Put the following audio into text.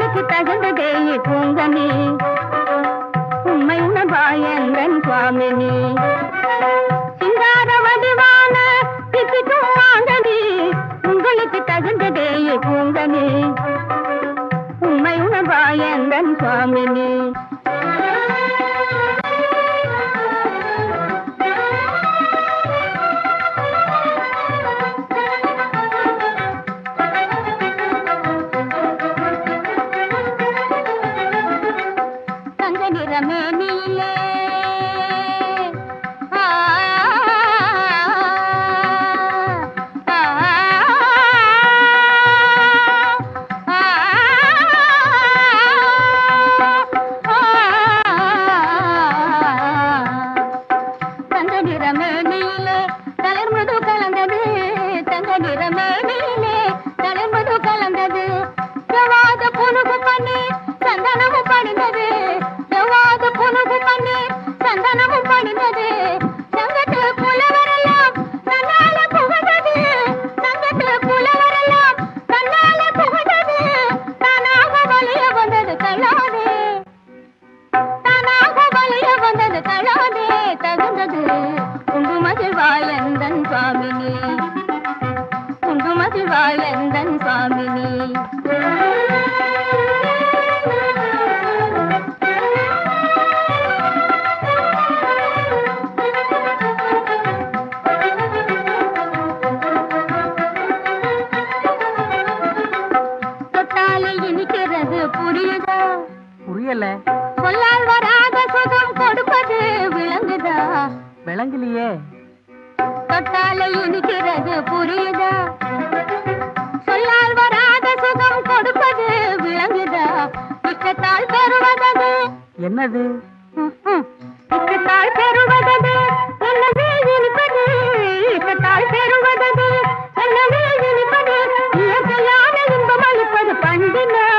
உங்களுக்கு தகுந்ததே பூங்கனி உண்மை உணவாயங்கன் சுவாமினி சிங்கார வடிவான தித்திக்கும் வாங்கனி உங்களுக்கு தகுந்ததே பூங்கனி உண்மை உணவாயங்கன் சுவாமினி தங்க நிறமேனியிலே ஆ, ஆ, ஆ, தங்க நிறமேனியிலே தளர்மது கலந்தது தங்க நிறமேனியிலே தளர்மது கலந்தது ஜவாத புனுகு பண்ணி சந்தனமும் பணிந்தது ஜவாத புனுகு பண்ணி சந்தனமும் பணிந்தது சங்கத்து புலவரெல்லாம் தன்னால புகழ்ந்தது சங்கத்து புலவரெல்லாம் தன்னால புகழ்ந்தது தானாக வலிய வந்தது தள்ளாதே தானாக வலிய வந்தது தள்ளாதே தகுந்தது குங்குமதில் வாயந்தன் சுவாமினி குங்குமதில் வாயந்தன் சுவாமினி தொட்டாலே இனிக்கிறது புரியுதா புரியல சொல்லால் வராத சுகம் கொடுப்பது விளங்குதா விளங்கலையே தொட்டாலே இனிக்கிறது புரியுதா சொல்லால் வராத சுகம் கொடுப்பது விளங்குதா இஷ்டத்தால் பெறுவதது என்னது ம்ஹும். இஷ்டத்தால் பெறுவதது என்னவே இனிப்பது இஷ்டத்தால் பெறுவதது என்னவே இனிப்பது இயற்கையான இன்பம் அளிப்பது பண்டின